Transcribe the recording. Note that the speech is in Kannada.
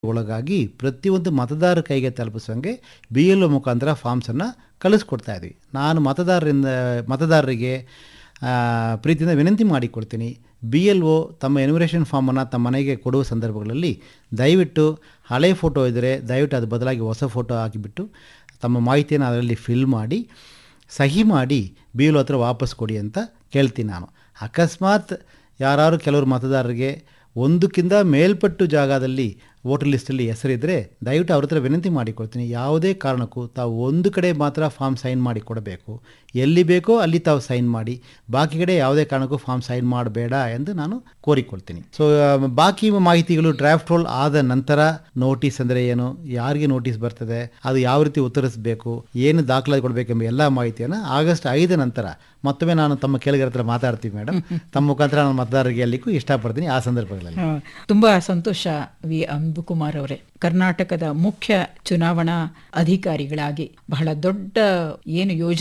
ಒಳಗಾಗಿ ಪ್ರತಿಯೊಂದು ಮತದಾರ ಕೈಗೆ ತಲುಪಿಸೋಂಗೆ ಬಿ ಎಲ್ ಒ ಮುಖಾಂತರ ಫಾರ್ಮ್ಸನ್ನು ಕಳಿಸ್ಕೊಡ್ತಾ ಇದ್ವಿ ನಾನು ಮತದಾರರಿಂದ ಮತದಾರರಿಗೆ ಆ, ಪ್ರೀತಿಯಿಂದ ವಿನಂತಿ ಮಾಡಿಕೊಡ್ತೀನಿ ಬಿ ಎಲ್ ಒ ತಮ್ಮ ಎನ್ಯುಮರೇಷನ್ ಫಾರ್ಮನ್ನು ತಮ್ಮ ಮನೆಗೆ ಕೊಡುವ ಸಂದರ್ಭಗಳಲ್ಲಿ ದಯವಿಟ್ಟು ಹಳೆ ಫೋಟೋ ಇದ್ದರೆ ದಯವಿಟ್ಟು ಅದು ಬದಲಾಗಿ ಹೊಸ ಫೋಟೋ ಹಾಕಿಬಿಟ್ಟು ತಮ್ಮ ಮಾಹಿತಿಯನ್ನು ಅದರಲ್ಲಿ ಫಿಲ್ ಮಾಡಿ ಸಹಿ ಮಾಡಿ ಬಿ ಎಲ್ ಒ ಹತ್ರ ವಾಪಸ್ ಕೊಡಿ ಅಂತ ಕೇಳ್ತೀನಿ ನಾನು ಅಕಸ್ಮಾತ್ ಯಾರು ಕೆಲವರು ಮತದಾರರಿಗೆ ಒಂದಕ್ಕಿಂತ ಮೇಲ್ಪಟ್ಟು ಜಾಗದಲ್ಲಿ ವೋಟರ್ ಲಿಸ್ಟಲ್ಲಿ ಹೆಸರಿದ್ದರೆ ದಯವಿಟ್ಟು ಅವ್ರ ಹತ್ರ ವಿನಂತಿ ಮಾಡಿಕೊಡ್ತೀನಿ ಯಾವುದೇ ಕಾರಣಕ್ಕೂ ತಾವು ಒಂದು ಕಡೆ ಮಾತ್ರ ಫಾರ್ಮ್ ಸೈನ್ ಮಾಡಿ ಕೊಡಬೇಕು ಎಲ್ಲಿ ಬೇಕೋ ಅಲ್ಲಿ ತಾವು ಸೈನ್ ಮಾಡಿ ಬಾಕಿ ಕಡೆ ಯಾವುದೇ ಕಾರಣಕ್ಕೂ ಫಾರ್ಮ್ ಸೈನ್ ಮಾಡಬೇಡ ಎಂದು ನಾನು ಕೋರಿಕೊಳ್ತೀನಿ ಸೊ ಬಾಕಿ ಮಾಹಿತಿಗಳು ಡ್ರಾಫ್ಟ್ ರೋಲ್ ಆದ ನಂತರ ನೋಟಿಸ್ ಅಂದರೆ ಏನು ಯಾರಿಗೆ ನೋಟಿಸ್ ಬರ್ತದೆ ಅದು ಯಾವ ರೀತಿ ಉತ್ತರಿಸಬೇಕು ಏನು ದಾಖಲಾತಿ ಕೊಡಬೇಕೆಂಬ ಎಲ್ಲ ಮಾಹಿತಿಯನ್ನು ಆಗಸ್ಟ್ ಐದ ನಂತರ ಮತ್ತೊಮ್ಮೆ ನಾನು ತಮ್ಮ ಕೇಳಿಗರ ಹತ್ರ ಮಾತಾಡ್ತೀವಿ ಮೇಡಮ್ ತಮ್ಮ ಮುಖಾಂತರ ನಾನು ಮತದಾರರಿಗೆ ಅಲ್ಲಿಗೂ ಇಷ್ಟಪಡ್ತೀನಿ ಆ ಸಂದರ್ಭಗಳಲ್ಲಿ ಆ, ತುಂಬಾ ಸಂತೋಷ ವಿ ಅಂಬುಕುಮಾರ್ ಅವರೇ ಕರ್ನಾಟಕದ ಮುಖ್ಯ ಚುನಾವಣಾ ಅಧಿಕಾರಿಗಳಾಗಿ ಬಹಳ ದೊಡ್ಡ ಏನು ಯೋಜನೆ